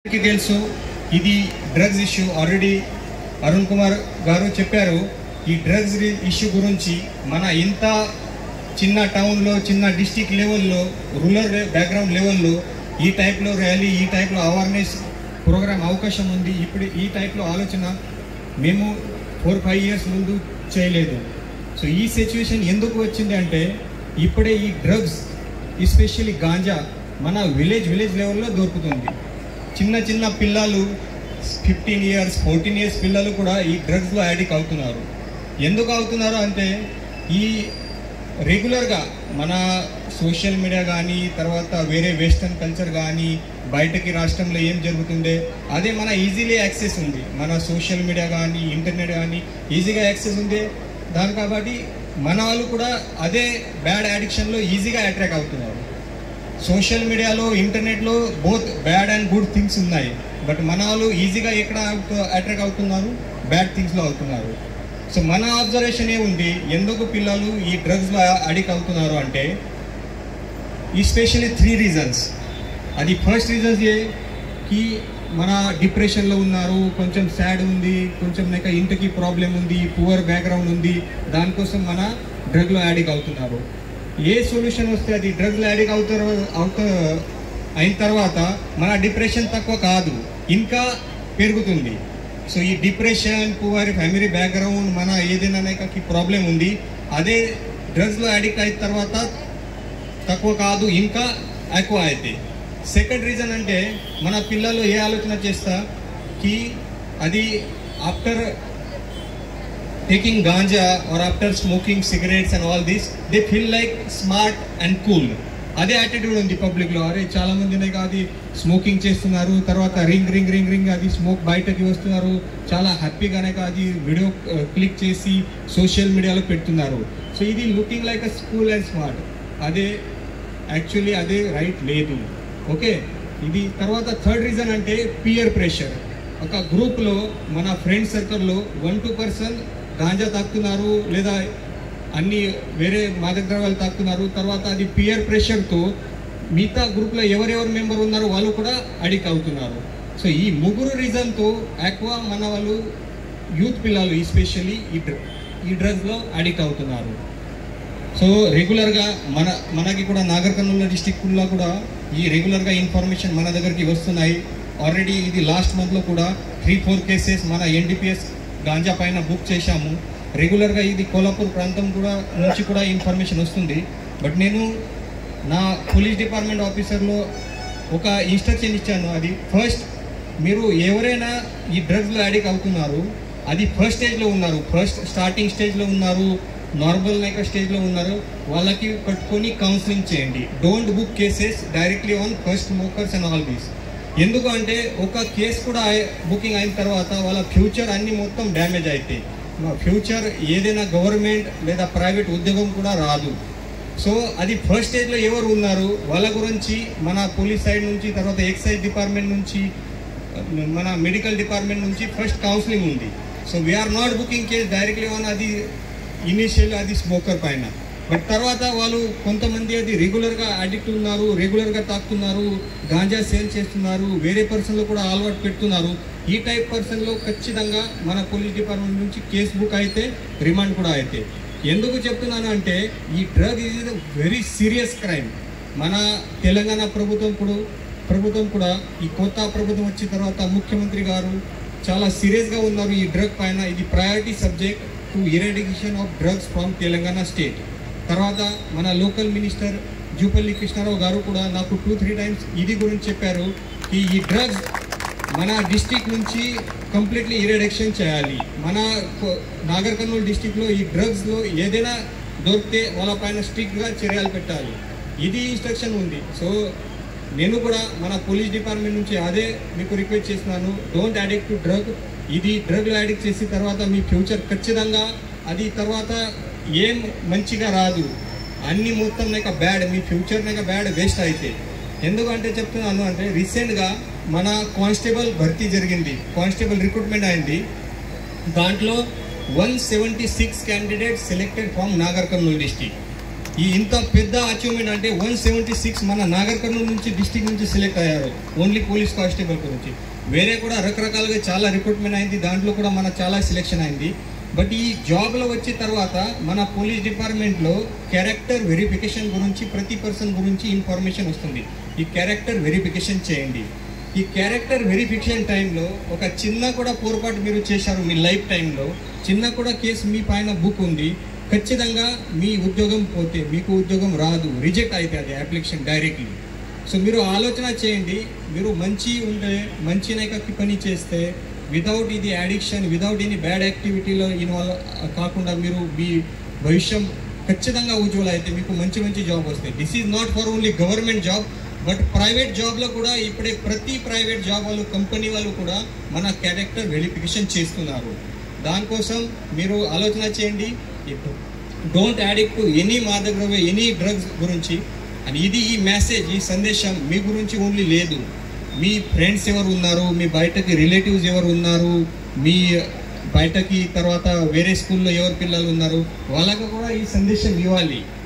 అందరికీ తెలుసు ఇది drugs issue already Arun Kumar గారు చెప్పారు ఈ డ్రగ్స్ ఇష్యూ గురించి మన ఇంత చిన్న టౌన్లో చిన్న డిస్టిక్ లెవెల్లో రూరల్ బ్యాక్గ్రౌండ్ లెవెల్లో ఈ టైప్లో ర్యాలీ ఈ టైప్లో అవేర్నెస్ ప్రోగ్రామ్ అవకాశం ఉంది ఇప్పుడు ఈ టైప్లో ఆలోచన మేము ఫోర్ ఫైవ్ ఇయర్స్ ముందు చేయలేదు సో ఈ సిచ్యువేషన్ ఎందుకు వచ్చింది అంటే ఇప్పుడే ఈ డ్రగ్స్ ఎస్పెషల్లీ గాంజా మన విలేజ్ విలేజ్ లెవెల్లో దొరుకుతుంది చిన్న చిన్న పిల్లలు ఫిఫ్టీన్ ఇయర్స్ ఫోర్టీన్ ఇయర్స్ పిల్లలు కూడా ఈ డ్రగ్స్లో అడిక్ట్ అవుతున్నారు ఎందుకు అవుతున్నారు అంటే ఈ రెగ్యులర్గా మన సోషల్ మీడియా కానీ తర్వాత వేరే వెస్టర్న్ కల్చర్ కానీ బయటకి రాష్ట్రంలో ఏం జరుగుతుండే అదే మన ఈజీలీ యాక్సెస్ ఉంది మన సోషల్ మీడియా కానీ ఇంటర్నెట్ కానీ ఈజీగా యాక్సెస్ ఉంది దాని కాబట్టి మన వాళ్ళు కూడా అదే బ్యాడ్ అడిక్షన్లో ఈజీగా అట్రాక్ట్ అవుతున్నారు సోషల్ మీడియాలో ఇంటర్నెట్లో both bad and good things ఉన్నాయి బట్ మన వాళ్ళు ఈజీగా ఎక్కడ అట్రాక్ట్ అవుతున్నారు బ్యాడ్ థింగ్స్లో అవుతున్నారు సో మన అబ్జర్వేషన్ ఏముంది ఎందుకు పిల్లలు ఈ డ్రగ్స్లో అడిక్ట్ అవుతున్నారు అంటే ఎస్పెషల్లీ త్రీ రీజన్స్ అది ఫస్ట్ రీజన్స్ ఏ కి మన డిప్రెషన్లో ఉన్నారు కొంచెం సాడ్ ఉంది కొంచెం లేక ఇంటికి ప్రాబ్లం ఉంది పువర్ బ్యాక్గ్రౌండ్ ఉంది దానికోసం మన డ్రగ్లో యాడిక్ అవుతున్నారు ఏ సొల్యూషన్ వస్తే అది డ్రగ్లో యాడిక్ అవుతారు అవుతా అయిన తర్వాత మన డిప్రెషన్ తక్కువ కాదు ఇంకా పెరుగుతుంది సో ఈ డిప్రెషన్ పువర్ ఫ్యామిలీ బ్యాక్గ్రౌండ్ మన ఏదైనా ప్రాబ్లం ఉంది అదే డ్రగ్స్లో అడిక్ట్ అయిన తర్వాత తక్కువ కాదు ఇంకా ఎక్కువ అయితే సెకండ్ రీజన్ అంటే మన పిల్లలు ఏ ఆలోచన చేస్తా కి అది after taking ganja or after smoking cigarettes and all these they feel like smart and cool అదే యాటిట్యూడ్ ఉంది పబ్లిక్లో అరే చాలా మంది అది స్మోకింగ్ చేస్తున్నారు తర్వాత రింగ్ రింగ్ రింగ్ రింగ్ అది స్మోక్ బయటకి వస్తున్నారు చాలా హ్యాపీగానే అది వీడియో క్లిక్ చేసి సోషల్ మీడియాలో పెడుతున్నారు సో ఇది looking like a school and smart అదే యాక్చువల్లీ అదే రైట్ లేదు ఓకే ఇది తర్వాత థర్డ్ రీజన్ అంటే పియర్ ప్రెషర్ ఒక గ్రూప్లో మన ఫ్రెండ్ సర్కిల్లో వన్ టూ పర్సన్ గాంజా తాకుతున్నారు లేదా అన్ని వేరే మాదక ద్రవ్యాలు తాకుతున్నారు తర్వాత అది పియర్ ప్రెషర్తో మిగతా గ్రూప్లో ఎవరెవరు మెంబర్ ఉన్నారో వాళ్ళు కూడా అడిక్ట్ అవుతున్నారు సో ఈ ముగ్గురు రీజన్తో ఎక్కువ మన వాళ్ళు యూత్ పిల్లలు ఎస్పెషల్లీ ఈ డ్ర- ఈ డ్రగ్స్లో అడిక్ట్ అవుతున్నారు సో రెగ్యులర్గా మన మనకి కూడా నాగర్ కర్నూలు డిస్టిక్లో కూడా ఈ రెగ్యులర్గా ఇన్ఫర్మేషన్ మన దగ్గరికి వస్తున్నాయి ఆల్రెడీ ఇది లాస్ట్ మంత్లో కూడా త్రీ ఫోర్ కేసెస్ మన ఎన్డీపీఎస్ గాంజా పైన బుక్ చేశాము రెగ్యులర్గా ఇది కోలాపూర్ ప్రాంతం కూడా నుంచి కూడా ఇన్ఫర్మేషన్ వస్తుంది బట్ నేను నా పోలీస్ డిపార్ట్మెంట్ ఆఫీసర్లో ఒక ఇన్స్ట్రక్షన్ ఇచ్చాను అది ఫస్ట్ మీరు ఎవరైనా ఈ డ్రగ్స్లో అడిక్ట్ అవుతున్నారు అది ఫస్ట్ స్టేజ్లో ఉన్నారు ఫస్ట్ స్టార్టింగ్ స్టేజ్లో ఉన్నారు నార్మల్ నైక స్టేజ్లో ఉన్నారు వాళ్ళకి పట్టుకొని కౌన్సిలింగ్ చేయండి don't book cases directly on first smokers and all these ఎందుకు అంటే ఒక కేసు కూడా బుకింగ్ అయిన తర్వాత వాళ్ళ ఫ్యూచర్ అన్ని మొత్తం డ్యామేజ్ అవుతాయి ఫ్యూచర్ ఏదైనా గవర్నమెంట్ లేదా ప్రైవేట్ ఉద్యోగం కూడా రాదు సో అది ఫస్ట్ స్టేజ్లో ఎవరు ఉన్నారు వాళ్ళ గురించి మన పోలీస్ సైడ్ నుంచి తర్వాత ఎక్సైజ్ డిపార్ట్మెంట్ నుంచి మన మెడికల్ డిపార్ట్మెంట్ నుంచి ఫస్ట్ కౌన్సిలింగ్ ఉంది so we're not booking case directly on అది ఇనిషియల్ అది స్మోకర్ పైన బట్ తర్వాత వాళ్ళు కొంతమంది అది రెగ్యులర్గా అడిక్ట్ ఉన్నారు రెగ్యులర్గా తాకుతున్నారు గాంజా సేల్ చేస్తున్నారు వేరే పర్సన్లో కూడా అలవాటు పెడుతున్నారు ఈ టైప్ పర్సన్లో ఖచ్చితంగా మన పోలీస్ డిపార్ట్మెంట్ నుంచి కేసు బుక్ అయితే రిమాండ్ కూడా అయితే ఎందుకు చెప్తున్నాను అంటే ఈ drug is very serious crime మన తెలంగాణ ప్రభుత్వం ఇప్పుడు ప్రభుత్వం కూడా ఈ కొత్త ప్రభుత్వం వచ్చిన తర్వాత ముఖ్యమంత్రి గారు చాలా సీరియస్గా ఉన్నారు ఈ డ్రగ్ పైన ఇది priority subject to eradication of drugs from Telangana state తర్వాత మన లోకల్ మినిస్టర్ జూపల్లి కృష్ణారావు గారు కూడా నాకు టూ త్రీ టైమ్స్ ఇది గురించి చెప్పారు ఈ ఈ డ్రగ్స్ మన డిస్టిక్ నుంచి కంప్లీట్లీ ఇరాడిక్షన్ చేయాలి మన కొ- నాగర్ కర్నూలు డిస్టిక్లో ఈ డ్రగ్స్లో ఏదైనా దొరికితే వాళ్ళ పైన స్ట్రిక్ట్గా చర్యలు పెట్టాలి ఇది ఇన్స్ట్రక్షన్ ఉంది సో నేను కూడా మన పోలీస్ డిపార్ట్మెంట్ నుంచి అదే మీకు రిక్వెస్ట్ చేస్తున్నాను డోంట్ అడిక్ట్ టు డ్రగ్ ఇది డ్రగ్లో అడిక్ట్ చేసిన తర్వాత మీ ఫ్యూచర్ ఖచ్చితంగా అది తర్వాత ఏం మంచిగా రాదు అన్ని మొత్తం లేక బ్యాడ్ మీ ఫ్యూచర్ లేక బ్యాడ్ వేస్ట్ అయితే ఎందుకంటే చెప్తున్నాను అంటే రీసెంట్గా మన కానిస్టేబుల్ భర్తీ జరిగింది కానిస్టేబుల్ రిక్రూట్మెంట్ అయింది దాంట్లో one seventy six candidate selected from Nagar Kurnool district ఈ ఇంత పెద్ద అచీవ్మెంట్ అంటే వన్ సెవెంటీ సిక్స్ మన నాగర్ కర్నూలు నుంచి డిస్టిక్ నుంచి సెలెక్ట్ అయ్యారు ఓన్లీ పోలీస్ కానిస్టేబుల్ గురించి వేరే కూడా రకరకాలుగా చాలా రిక్రూట్మెంట్ అయింది దాంట్లో కూడా మన చాలా సెలెక్షన్ అయింది బట్ ఈ జాబ్లో వచ్చిన తర్వాత మన పోలీస్ డిపార్ట్మెంట్లో క్యారెక్టర్ వెరిఫికేషన్ గురించి ప్రతి పర్సన్ గురించి ఇన్ఫర్మేషన్ వస్తుంది ఈ క్యారెక్టర్ వెరిఫికేషన్ చేయండి ఈ క్యారెక్టర్ వెరిఫికేషన్ టైంలో ఒక చిన్న కూడా పొరపాటు మీరు చేశారు మీ లైఫ్ టైంలో చిన్న కూడా కేసు మీ పైన బుక్ ఉంది ఖచ్చితంగా మీ ఉద్యోగం పోతే మీకు ఉద్యోగం రాదు రిజెక్ట్ అయితే అది అప్లికేషన్ డైరెక్ట్లీ సో మీరు ఆలోచన చేయండి మీరు మంచి ఉంటే మంచి నైకకి పని చేస్తే వితౌట్ ఇది అడిక్షన్ వితౌట్ ఎనీ బ్యాడ్ యాక్టివిటీలో ఇన్వాల్వ్ కాకుండా మీరు మీ భవిష్యం ఖచ్చితంగా ఉజ్వల అయితే మీకు మంచి మంచి జాబ్ వస్తాయి this is not for only government job but private జాబ్లో కూడా ఇప్పుడే ప్రతి ప్రైవేట్ జాబ్ వాళ్ళు కంపెనీ వాళ్ళు కూడా మన క్యారెక్టర్ వెరిఫికేషన్ చేస్తున్నారు దానికోసం మీరు ఆలోచన చేయండి డోంట్ యాడిక్ట్ టు ఎనీ మాదక ద్రవ్య ఎనీ డ్రగ్స్ గురించి అని ఇది ఈ మెసేజ్ ఈ సందేశం మీ గురించి ఓన్లీ లేదు మీ ఫ్రెండ్స్ ఎవరు ఉన్నారు మీ బయటకి రిలేటివ్స్ ఎవరు ఉన్నారు మీ బయటకి తర్వాత వేరే స్కూల్లో ఎవరు పిల్లలు ఉన్నారు వాళ్ళకు కూడా ఈ సందేశం ఇవ్వాలి